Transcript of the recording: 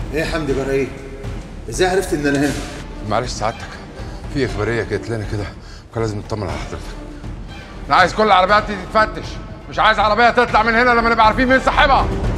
ايه يا حمدي جرى ايه؟ ازاي عرفت ان انا هنا؟ معلش سعادتك في اخباريه جت لنا كده وكان لازم نطمن على حضرتك انا عايز كل العربيات دي تتفتش مش عايز عربيه تطلع من هنا لما نبقى عارفين مين صاحبها